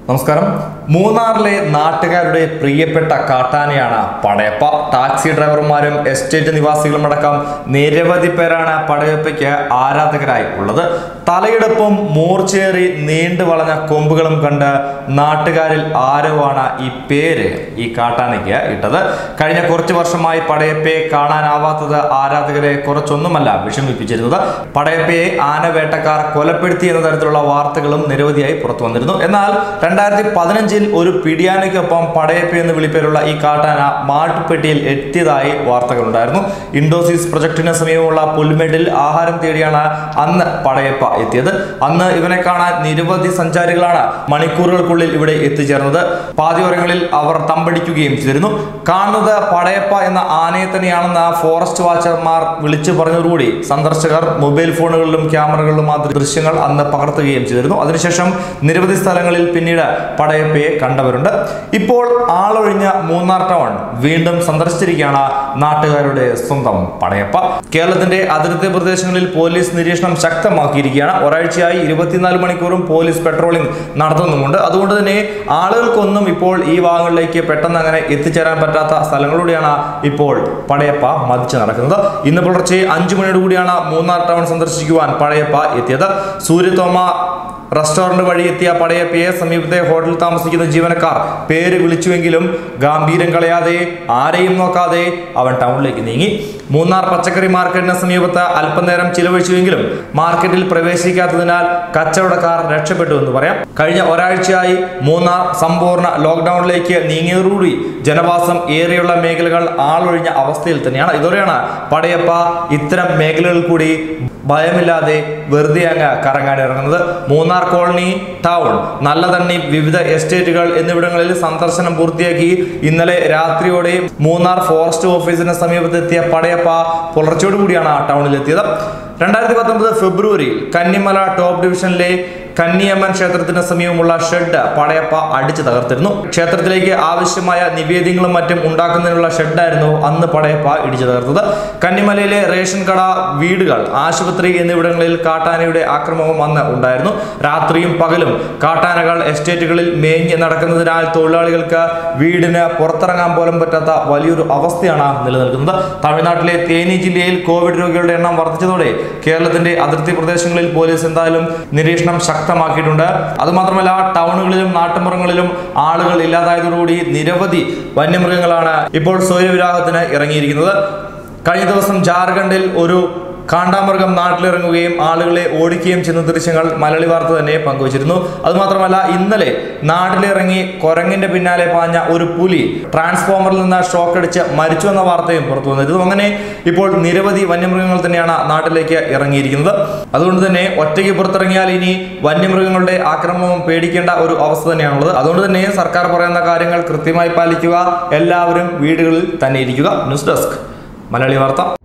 നമസ്കാരം മൂന്നാറിലെ നാട്ടുകാരുടെ പ്രിയപ്പെട്ട കാട്ടാനയാണ് പടയപ്പ ടാക്സി ഡ്രൈവർമാരും എസ്റ്റേറ്റ് നിവാസികളും അടക്കം നിരവധി പേരാണ് പടയപ്പയ്ക്ക് ആരാധകരായി ഉള്ളത് തലയെടുപ്പും മൂർച്ചേറി നീണ്ടു വളഞ്ഞ കൊമ്പുകളും കണ്ട് നാട്ടുകാരിൽ ആരവാണ് ഈ പേര് ഈ കാട്ടാനയ്ക്ക് ഇട്ടത് കഴിഞ്ഞ കുറച്ച് വർഷമായി പടയപ്പയെ കാണാനാവാത്തത് ആരാധകരെ കുറച്ചൊന്നുമല്ല വിഷമിപ്പിച്ചിരുന്നത് പടയപ്പയെ ആനവേട്ടക്കാർ കൊലപ്പെടുത്തി എന്ന തരത്തിലുള്ള വാർത്തകളും നിരവധിയായി പുറത്തു വന്നിരുന്നു എന്നാൽ രണ്ടായിരത്തി പതിനഞ്ചിൽ ഒരു പിടിയാനയ്ക്കൊപ്പം പടയപ്പ എന്ന് വിളിപ്പേരുള്ള ഈ കാട്ടാന മാട്ടുപ്പെട്ടിയിൽ എത്തിയതായി വാർത്തകളുണ്ടായിരുന്നു ഇൻഡോസിസ് പ്രൊജക്ടിന് സമീപമുള്ള പുൽമേട്ടിൽ ആഹാരം തേടിയാണ് അന്ന് പടയപ്പ എത്തിയത് അന്ന് ഇവനെ കാണാൻ നിരവധി സഞ്ചാരികളാണ് മണിക്കൂറുകൾക്കുള്ളിൽ ഇവിടെ എത്തിച്ചേർന്നത് പാതിവരങ്ങളിൽ അവർ തമ്പടിക്കുകയും ചെയ്തിരുന്നു കാണുന്നത് പടയപ്പ എന്ന ആനയെ തന്നെയാണെന്ന് ഫോറസ്റ്റ് വാച്ചർമാർ വിളിച്ചു പറഞ്ഞതോടുകൂടി സന്ദർശകർ മൊബൈൽ ഫോണുകളിലും ക്യാമറകളിലും ആ ദൃശ്യങ്ങൾ അന്ന് പകർത്തുകയും ചെയ്തിരുന്നു അതിനുശേഷം നിരവധി സ്ഥലങ്ങളിൽ പിന്നീട് പടയപ്പയെ കണ്ടവരുണ്ട് ഇപ്പോൾ ആളൊഴിഞ്ഞ മൂന്നാർ ടൗൺ വീണ്ടും സന്ദർശിച്ചിരിക്കുകയാണ് നാട്ടുകാരുടെ സ്വന്തം പടയപ്പ കേരളത്തിന്റെ അതിർത്തി പ്രദേശങ്ങളിൽ പോലീസ് നിരീക്ഷണം ശക്തമാക്കിയിരിക്കുകയാണ് ഒരാഴ്ചയായി ഇരുപത്തിനാല് മണിക്കൂറും പോലീസ് പെട്രോളിംഗ് നടത്തുന്നുമുണ്ട് അതുകൊണ്ട് തന്നെ ആളുകൾക്കൊന്നും ഇപ്പോൾ ഈ ഭാഗങ്ങളിലേക്ക് പെട്ടെന്ന് അങ്ങനെ എത്തിച്ചേരാൻ പറ്റാത്ത സ്ഥലങ്ങളിലൂടെയാണ് ഇപ്പോൾ പടയപ്പ മതിച്ചു നടക്കുന്നത് ഇന്ന് പുലർച്ചെ അഞ്ചു മണിയോട് കൂടിയാണ് മൂന്നാർ ടൗൺ സന്ദർശിക്കുവാൻ പടയപ്പ എത്തിയത് സൂര്യതോമ റെസ്റ്റോറന്റ് വഴി എത്തിയ പടയപ്പയെ സമീപത്തെ ഹോട്ടലിൽ താമസിക്കുന്ന ജീവനക്കാർ പേര് വിളിച്ചുവെങ്കിലും ഗാംഭീര്യം കളയാതെ ആരെയും നോക്കാതെ അവൻ ടൗണിലേക്ക് നീങ്ങി മൂന്നാർ പച്ചക്കറി മാർക്കറ്റിന് സമീപത്ത് അല്പനേരം ചിലവഴിച്ചുവെങ്കിലും മാർക്കറ്റിൽ പ്രവേശിക്കാത്തതിനാൽ കച്ചവടക്കാർ രക്ഷപ്പെട്ടു എന്ന് പറയാം കഴിഞ്ഞ ഒരാഴ്ചയായി മൂന്നാർ സമ്പൂർണ്ണ ലോക്ക്ഡൌണിലേക്ക് നീങ്ങിയതോടുകൂടി ജനവാസം ഏറെയുള്ള മേഖലകൾ ആളൊഴിഞ്ഞ അവസ്ഥയിൽ തന്നെയാണ് ഇതോടെയാണ് പടയപ്പ ഇത്തരം മേഖലകളിൽ കൂടി ഭയമില്ലാതെ വെറുതെ അങ്ങ് കറങ്ങാൻ ഇറങ്ങുന്നത് മൂന്നാർ കോളനി ടൗൺ നല്ലതണ്ണി വിവിധ എസ്റ്റേറ്റുകൾ എന്നിവിടങ്ങളിൽ സന്ദർശനം പൂർത്തിയാക്കി ഇന്നലെ രാത്രിയോടെ മൂന്നാർ ഫോറസ്റ്റ് ഓഫീസിന് സമീപത്തെത്തിയ പടയപ്പ പുലർച്ചയോടുകൂടിയാണ് ടൗണിലെത്തിയത് രണ്ടായിരത്തി പത്തൊമ്പത് ഫെബ്രുവരിയിൽ കന്നിമല ടോപ്പ് ഡിവിഷനിലെ കന്നിയമ്മൻ ക്ഷേത്രത്തിന് സമീപമുള്ള ഷെഡ് പടയപ്പ അടിച്ചു തകർത്തിരുന്നു ക്ഷേത്രത്തിലേക്ക് ആവശ്യമായ നിവേദ്യങ്ങളും മറ്റും ഉണ്ടാക്കുന്നതിനുള്ള ഷെഡായിരുന്നു അന്ന് പടയപ്പ ഇടിച്ചു തകർത്തത് കന്നിമലയിലെ റേഷൻ കട വീടുകൾ ആശുപത്രി എന്നിവിടങ്ങളിൽ കാട്ടാനയുടെ ആക്രമണം അന്ന് ഉണ്ടായിരുന്നു രാത്രിയും പകലും കാട്ടാനകൾ എസ്റ്റേറ്റുകളിൽ മേഞ്ഞ് നടക്കുന്നതിനാൽ തൊഴിലാളികൾക്ക് വീടിന് പുറത്തിറങ്ങാൻ പോലും പറ്റാത്ത വലിയൊരു അവസ്ഥയാണ് നിലനിൽക്കുന്നത് തമിഴ്നാട്ടിലെ തേനി ജില്ലയിൽ കോവിഡ് രോഗികളുടെ എണ്ണം വർദ്ധിച്ചതോടെ കേരളത്തിന്റെ അതിർത്തി പ്രദേശങ്ങളിൽ പോലീസ് എന്തായാലും നിരീക്ഷണം ശക്തമാക്കിയിട്ടുണ്ട് അതുമാത്രമല്ല ടൗണുകളിലും നാട്ടുമ്പുറങ്ങളിലും ആളുകൾ ഇല്ലാതായതോടുകൂടി നിരവധി വന്യമൃഗങ്ങളാണ് ഇപ്പോൾ സ്വയവിരാഹത്തിന് ഇറങ്ങിയിരിക്കുന്നത് കഴിഞ്ഞ ദിവസം ജാർഖണ്ഡിൽ ഒരു കാണ്ടാമൃഗം നാട്ടിലിറങ്ങുകയും ആളുകളെ ഓടിക്കുകയും ചെയ്യുന്ന ദൃശ്യങ്ങൾ മലയാളി വാർത്ത തന്നെ പങ്കുവച്ചിരുന്നു അതുമാത്രമല്ല ഇന്നലെ നാട്ടിലിറങ്ങി കൊരങ്ങിന്റെ പിന്നാലെ പാഞ്ഞ ഒരു പുലി ട്രാൻസ്ഫോമറിൽ നിന്ന് ഷോക്ക് അടിച്ച് മരിച്ചു എന്ന വാർത്തയും പുറത്തു വന്നിരുന്നു അങ്ങനെ ഇപ്പോൾ നിരവധി വന്യമൃഗങ്ങൾ തന്നെയാണ് നാട്ടിലേക്ക് ഇറങ്ങിയിരിക്കുന്നത് അതുകൊണ്ട് തന്നെ ഒറ്റയ്ക്ക് പുറത്തിറങ്ങിയാൽ ഇനി വന്യമൃഗങ്ങളുടെ ആക്രമണവും പേടിക്കേണ്ട ഒരു അവസ്ഥ തന്നെയാണുള്ളത് അതുകൊണ്ട് തന്നെ സർക്കാർ പറയുന്ന കാര്യങ്ങൾ കൃത്യമായി പാലിക്കുക എല്ലാവരും വീടുകളിൽ തന്നെ ഇരിക്കുക ന്യൂസ് ഡെസ്ക് മലയാളി വാർത്ത